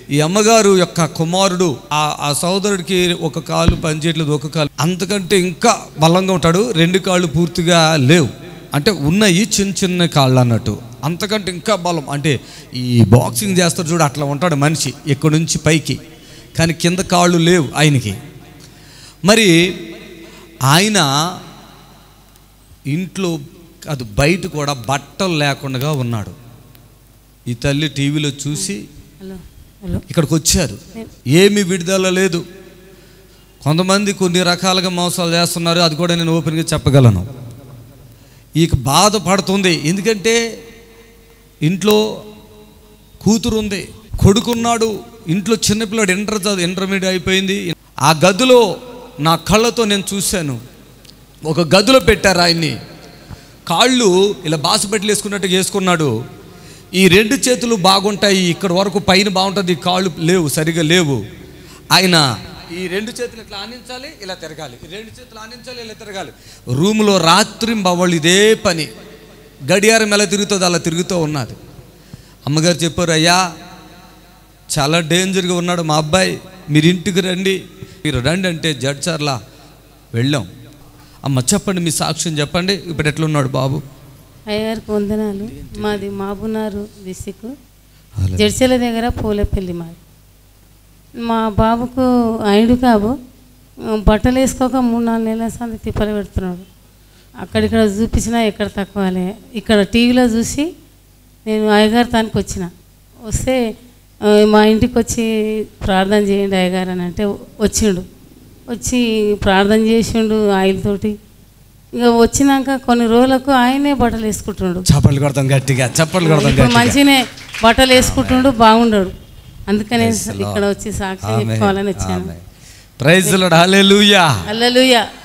ఈ అమ్మగారు యొక్క కుమారుడు ఆ ఆ సోదరుడికి ఒక కాలు పనిచేయట్లేదు ఒక కాలు అంతకంటే ఇంకా బలంగా ఉంటాడు రెండు కాళ్ళు పూర్తిగా లేవు అంటే ఉన్నాయి చిన్న చిన్న కాళ్ళు అన్నట్టు అంతకంటే ఇంకా బలం అంటే ఈ బాక్సింగ్ చేస్తారు చూడు అట్లా ఉంటాడు మనిషి ఇక్కడ నుంచి పైకి కానీ కింద కాళ్ళు లేవు ఆయనకి మరి ఆయన ఇంట్లో అది బయట కూడా బట్టలు లేకుండా ఉన్నాడు ఈ తల్లి టీవీలో చూసి హలో హలో ఇక్కడికి వచ్చారు ఏమి విడుదల లేదు కొంతమంది కొన్ని రకాలుగా మోసాలు చేస్తున్నారు అది కూడా నేను ఓపెన్గా చెప్పగలను ఈక బాధపడుతుంది ఎందుకంటే ఇంట్లో కూతురు ఉంది కొడుకున్నాడు ఇంట్లో చిన్నపిల్లాడు ఇంటర్ చదువు ఇంటర్మీడియట్ అయిపోయింది ఆ గదిలో నా కళ్ళతో నేను చూశాను ఒక గదిలో పెట్టారు ఆయన్ని కాళ్ళు ఇలా బాసుబెట్టలు వేసుకున్నట్టు వేసుకున్నాడు ఈ రెండు చేతులు బాగుంటాయి ఇక్కడ వరకు పైన బాగుంటుంది ఈ కాళ్ళు లేవు సరిగా లేవు ఆయన ఈ రెండు చేతులు ఇట్లా ఆనించాలి ఇలా తిరగాలి ఈ రెండు చేతులు ఆనించాలి ఇలా తిరగాలి రూములో రాత్రి బవళ్ళు ఇదే పని గడియారం ఎలా తిరుగుతుందో అలా తిరుగుతూ ఉన్నది అమ్మగారు చెప్పారు అయ్యా చాలా డేంజర్గా ఉన్నాడు మా అబ్బాయి మీరు ఇంటికి రండి మీరు రండి అంటే జడ్చర్లా వెళ్ళాం అమ్మ చెప్పండి మీ సాక్ష్యం చెప్పండి ఇప్పుడు ఎట్లున్నాడు బాబు అయ్యగారికి వందనాలు మాది మాబునారు డిస్టిక్ జడ్చల దగ్గర పూలపల్లి మాది మా బాబుకు ఐడు కాబు బట్టలు వేసుకోక మూడు నాలుగు నెలల సంది తిప్పలు పెడుతున్నాడు అక్కడిక్కడ చూపించినా ఎక్కడ తక్కువలే ఇక్కడ టీవీలో చూసి నేను అయ్యగారు తానికి వచ్చిన వస్తే ఆ, మా ఇంటికి వచ్చి ప్రార్థన చేయండి అయ్యగారు అని అంటే వచ్చిండు వచ్చి ప్రార్థన చేసిండు ఆయిల్తోటి ఇక వచ్చినాక కొన్ని రోజులకు ఆయనే బట్టలు వేసుకుంటుండు చప్పట్లు కొడతాం గట్టిగా చప్పట్లు కొడతాం ఇప్పుడు గట్టిగా మంచిగానే బట్టలు వేసుకుంటుండు బాగుండడు అందుకనే Praise the Lord. ఇక్కడ వచ్చి సాక్ష్యం చెప్పుకోవాలని వచ్చాను ప్రైజ్ హల్లెలూయా అల్లలుయ